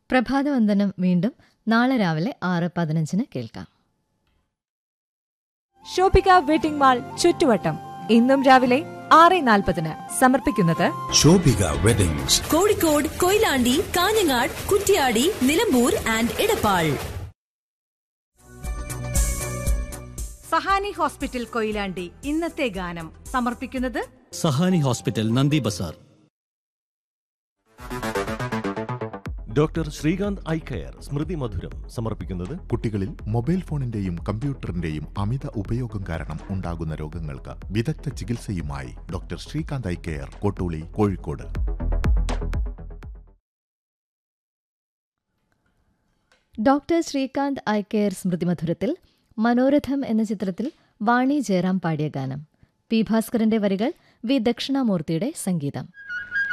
പ്രഭാതവന്ദനം വീണ്ടും നാളെ രാവിലെ ആറ് പതിനഞ്ചിന് കേൾക്കാം ഷോപ്പിക വെഡിംഗ് മാൾ ചുറ്റുവട്ടം ഇന്നും രാവിലെ ആറ് നാൽപ്പതിന് സമർപ്പിക്കുന്നത് Shobhika weddings Kozhikode Koyilandy Kanhangad Kuttiady Nilambur and Edappal Sahani hospital Koyilandy ഇന്നത്തെ ഗാനം സമർപ്പിക്കുന്നത് Sahani hospital Nandi Bazar doctor Shrikanth eye care സ്മൃതി മധുരം സമർപ്പിക്കുന്നത് കുട്ടികളിൽ മൊബൈൽ ഫോണിന്റെയും കമ്പ്യൂട്ടറിന്റെയും അമിത ഉപയോഗം കാരണം ഉണ്ടാകുന്ന രോഗങ്ങൾക്ക് വിദഗ്ധ ചികിത്സയുമായി doctor Shrikanth eye care Kottooli Kozhikode doctor Shrikanth eye care സ്മൃതിമധുരത്തിൽ മനോരഥം എന്ന ചിത്രത്തിൽ വാണി ജയറാം പാടിയ ഗാനം പി ഭാസ്കരന്റെ വരികൾ വി ദക്ഷിണാമൂർത്തിയുടെ സംഗീതം